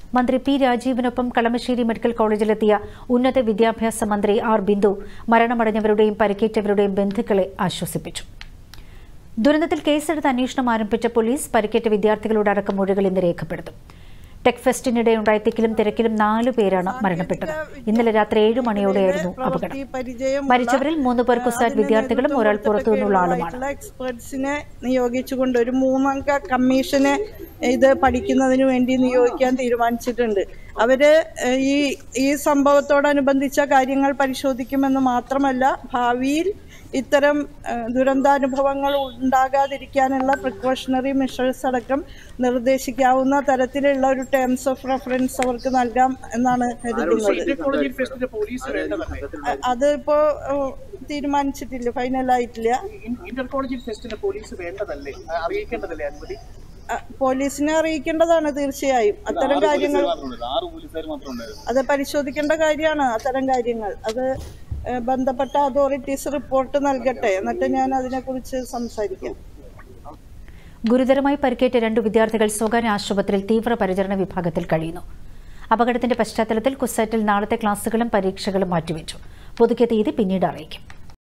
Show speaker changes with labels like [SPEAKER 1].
[SPEAKER 1] മന്ത്രി പി രാജീവിനൊപ്പം കളമശ്ശേരി മെഡിക്കൽ കോളേജിലെത്തിയ ഉന്നത വിദ്യാഭ്യാസ മന്ത്രി ആർ ബിന്ദു മരണമടഞ്ഞവരുടെയും പരിക്കേറ്റവരുടെയും ബന്ധുക്കളെ ആശ്വസിപ്പിച്ചു ദുരന്തത്തിൽ കേസെടുത്ത് അന്വേഷണം ആരംഭിച്ച പോലീസ് പരിക്കേറ്റ വിദ്യാർത്ഥികളോടടക്കം മൊഴികൾ ഇന്ന് രേഖപ്പെടുത്തും ടെക് ഫെസ്റ്റിനിടെ ഉണ്ടായ തിക്കിലും തിരക്കിലും നാലു പേരാണ് മരണപ്പെട്ടത് ഇന്നലെ രാത്രി ഏഴ് മണിയോടെയായിരുന്നു അപകടം മരിച്ചവരിൽ മൂന്ന് പേർ കുസാറ്റ് വിദ്യാർത്ഥികളും ഒരാൾ പുറത്തു നിന്നുള്ള ആളുമാണ്
[SPEAKER 2] എക്സ്പേർട്സിനെ നിയോഗിച്ചുകൊണ്ട് ഒരു മൂന്നംഗ കമ്മീഷനെ ഇത് പഠിക്കുന്നതിന് വേണ്ടി നിയോഗിക്കാൻ തീരുമാനിച്ചിട്ടുണ്ട് അവര് ഏഹ്, ഈ ഈ സംഭവത്തോടനുബന്ധിച്ച കാര്യങ്ങൾ പരിശോധിക്കുമെന്ന് മാത്രമല്ല ഭാവിയിൽ ഇത്തരം ഏഹ്, ദുരന്താനുഭവങ്ങൾ ഉണ്ടാകാതിരിക്കാനുള്ള പ്രിക്കോഷണറി മെഷേഴ്സ് അടക്കം നിർദ്ദേശിക്കാവുന്ന തരത്തിലുള്ള ഒരു ടേംസ് ഓഫ് റെഫറൻസ് അവർക്ക് നൽകാം എന്നാണ് കരുതുന്നത്
[SPEAKER 3] കോളേജിൽ ഫെസ്റ്റിന്റെ പോലീസ് വേണ്ടതല്ലേ
[SPEAKER 2] അ- അത് ഇപ്പോ ഏഹ്, തീരുമാനിച്ചിട്ടില്ല ഫൈനലായിട്ടില്ല
[SPEAKER 3] ഇന്റർ കോളേജിൽ ഫെസ്റ്റിന്റെ പോലീസ് വേണ്ടതല്ലേ ആ, അറിയിക്കേണ്ടതല്ലേ അനുമതി
[SPEAKER 2] അ- പോലീസിനെ അറിയിക്കേണ്ടതാണ് തീർച്ചയായും അത്തരം കാര്യങ്ങൾ അത് പരിശോധിക്കേണ്ട കാര്യമാണ് അത്തരം കാര്യങ്ങൾ അത് ഏഹ്, ബന്ധപ്പെട്ട അതോറിറ്റീസ് റിപ്പോർട്ട് നൽകട്ടെ എന്നിട്ട് ഞാൻ അതിനെക്കുറിച്ച് സംസാരിക്കാം
[SPEAKER 1] ഗുരുതരമായി പരിക്കേറ്റ രണ്ട് വിദ്യാർത്ഥികൾ സ്വകാര്യ ആശുപത്രിയിൽ തീവ്രപരിചരണ വിഭാഗത്തിൽ കഴിയുന്നു അപകടത്തിന്റെ പശ്ചാത്തലത്തിൽ കുസാറ്റിൽ നാളത്തെ ക്ലാസുകളും പരീക്ഷകളും മാറ്റിവെച്ചു പുതുക്കിയ തീയതി പിന്നീട് അറിയിക്കും